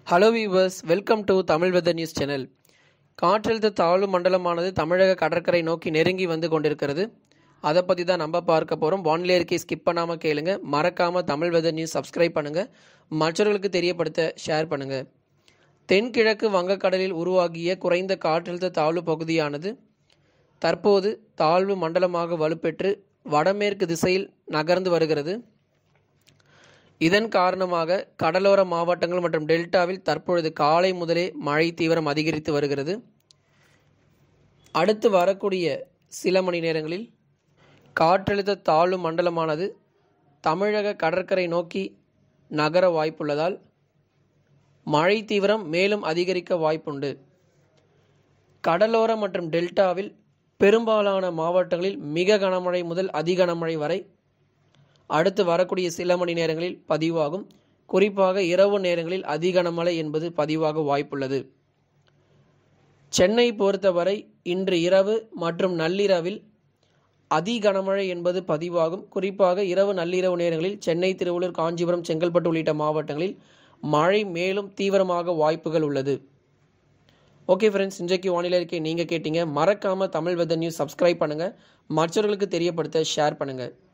hello viewers welcome to Tamil weather news channel காற்றழுத்த தாழ்வு மண்டலமானது தமிழக கடற்கரை நோக்கி நெருங்கி வந்து கொண்டிருக்கிறது அதை பற்றி தான் நம்ம பார்க்க போகிறோம் வானிலை அறிக்கை ஸ்கிப் பண்ணாமல் கேளுங்க மறக்காமல் தமிழ் வெதர் நியூஸ் சப்ஸ்கிரைப் பண்ணுங்கள் மற்றவர்களுக்கு தெரியப்படுத்த ஷேர் பண்ணுங்கள் தென்கிழக்கு வங்கக்கடலில் உருவாகிய குறைந்த காற்றழுத்த தாழ்வு பகுதியானது தற்போது தாழ்வு மண்டலமாக வலுப்பெற்று வடமேற்கு திசையில் நகர்ந்து வருகிறது இதன் காரணமாக கடலோர மாவட்டங்கள் மற்றும் டெல்டாவில் தற்பொழுது காலை முதலே மழை தீவிரம் அதிகரித்து வருகிறது அடுத்து வரக்கூடிய சில மணி நேரங்களில் காற்றழுத்த தாழ்வு மண்டலமானது தமிழக கடற்கரை நோக்கி நகர வாய்ப்புள்ளதால் மழை தீவிரம் மேலும் அதிகரிக்க வாய்ப்புண்டு கடலோர மற்றும் டெல்டாவில் பெரும்பாலான மாவட்டங்களில் மிக கனமழை முதல் அதி கனமழை வரை அடுத்து வரக்கூடிய சில மணி நேரங்களில் பதிவாகும் குறிப்பாக இரவு நேரங்களில் அதி கனமழை என்பது பதிவாக வாய்ப்புள்ளது சென்னை பொறுத்தவரை இன்று இரவு மற்றும் நள்ளிரவில் அதி கனமழை என்பது பதிவாகும் குறிப்பாக இரவு நள்ளிரவு நேரங்களில் சென்னை திருவள்ளூர் காஞ்சிபுரம் செங்கல்பட்டு உள்ளிட்ட மாவட்டங்களில் மழை மேலும் தீவிரமாக வாய்ப்புகள் உள்ளது ஓகே ஃப்ரெண்ட்ஸ் இன்றைக்கு வானிலை அறிக்கை நீங்கள் கேட்டீங்க மறக்காமல் தமிழ் வெதர் நியூஸ் சப்ஸ்கிரைப் பண்ணுங்கள் மற்றவர்களுக்கு தெரியப்படுத்த ஷேர் பண்ணுங்கள்